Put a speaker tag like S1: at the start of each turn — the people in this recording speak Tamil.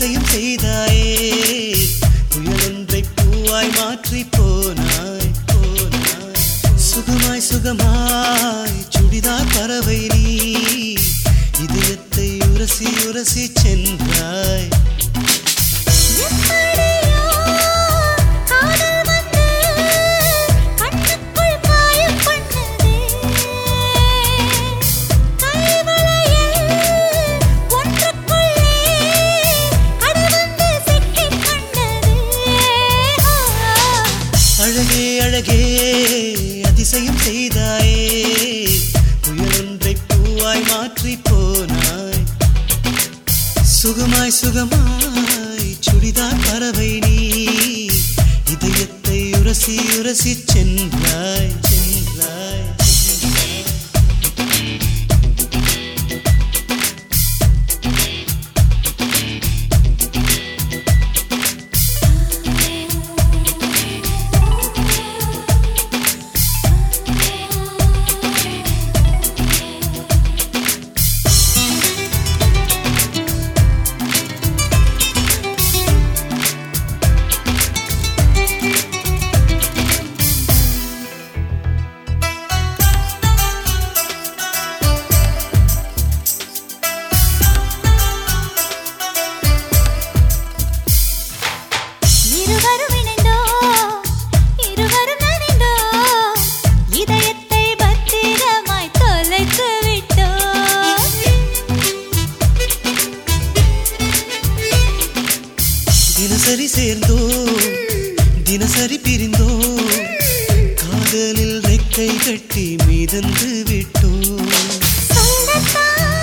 S1: அதிசயம் செய்தாயே புயலொன்றை பூவாய் மாற்றி போனாய் போனாய் சுகமாய் சுகமாய் சுடிதார் பறவை நீ இதயத்தை உரசி உரசி சென்றாய்
S2: எப்படியோ காதல் வந்து கண்ணுக்குள் காயம் பண்ணதே கைவளையில் ஒன்றுக்குள்ளே கடல் வந்து சிக்கிக் கொண்டதே
S1: அழகே அழகே அதிசயம் செய்தாயே புயலொன்றை பூவாய் மாற்றி போனாய் சுகமாய் சுகமாய் சுடிதார் பறவை நீ இதயத்தை உரசி உரசி சென்றாய் சென்றாய் சென்றாய்.
S2: இருவரும் இணைந்தோம் இருவரும் நனைந்தோம் இதயத்தை பத்திரமாய் தொலைத்து விட்டோம்
S1: தினசரி சேர்ந்தோ தினசரி பிரிந்தோ காதலில் ரெக்கை கட்டி மிதந்து விட்டோ
S2: சொல்லத்தான்